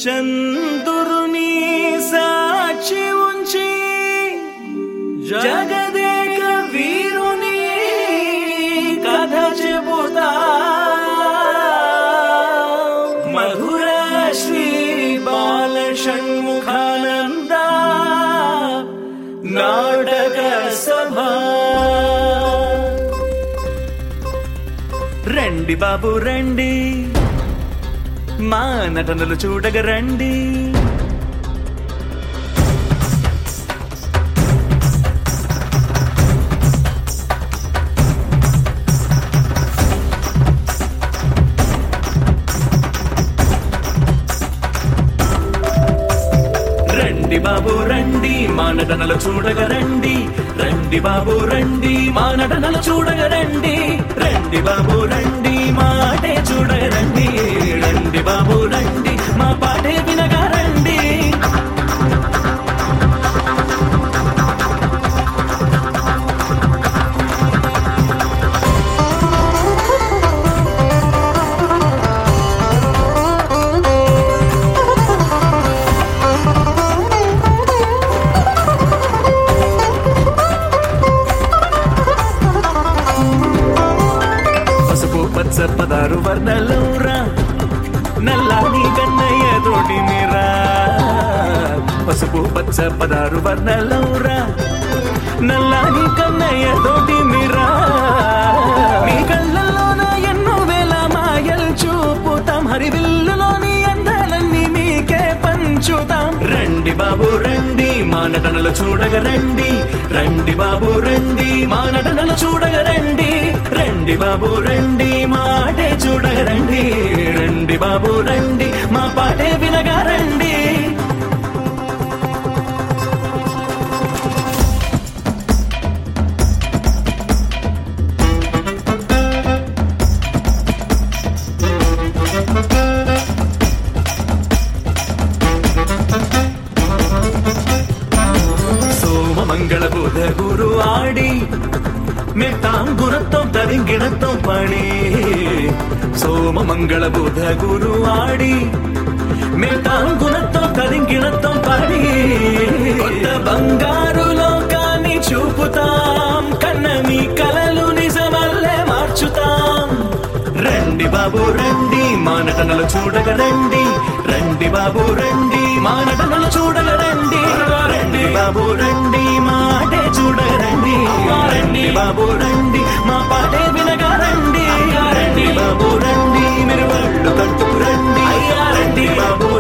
చందురుని సాక్షి ఉంచి జగదేక వీరుని కథ చెబుతా మధుర శ్రీ బాల షణ్ముఖానంద నాటక సభ రండి బాబు రండి మా నటనలు చూడగ రండి రండి బాబు రండి మా నటనలు చూడగ రండి రండి బాబు రండి మా నటనలు చూడగ రండి రండి బాబు రండి మాటే చూడగ రండి రండి బాబు రండి మా పాటే వినగా రండి పసుపు పచ్చ పదారు వర్ణలౌరా నల్లాని కన్నయ్య తోటి మీరా పసుపు పచ్చ పదారు వర్ణలౌరా నల్లాని కన్నయ్య తోటి మీరా మీ కళ్ళల్లోన ఎన్నో వేల మాయలు చూపుతాం హరివిల్లులోని అందాలన్నీ మీకే పంచుతాం రండి బాబు రండి మా నటనలు చూడగ రండి రండి బాబు రండి మా నటనలు చూడగ రండి రండి బాబు రండి మాటే చూడగ రండి రండి బాబు రండి మా పాటే వినగా రండి ಸೋಮ ಮಂಗಳ ಬುಧ ಗುರು ಆಡಿ ಮೆಟ್ಟಾಂ ಗುಣತ್ತಂ ತರಿಂಗಿಣತ್ತಂ ಪಣಿ సోమ మంగళ బుధ గురు ఆడి మేతాం గుణత్వం తరింగిణత్వం పడి కొత్త బంగారు లోకాన్ని చూపుతాం కన్న మీ కలలు నిజమల్లే మార్చుతాం రండి బాబు రండి మా నటనలు చూడగ రండి రండి బాబు రండి మా నటనలు చూడగ రండి రండి బాబు రండి మాటే చూడగ రండి రండి బాబు రండి మా పాటే వినగా రండి రండి బాబు రండి మీరు వాళ్ళు కట్టుకు రండి రండి బాబు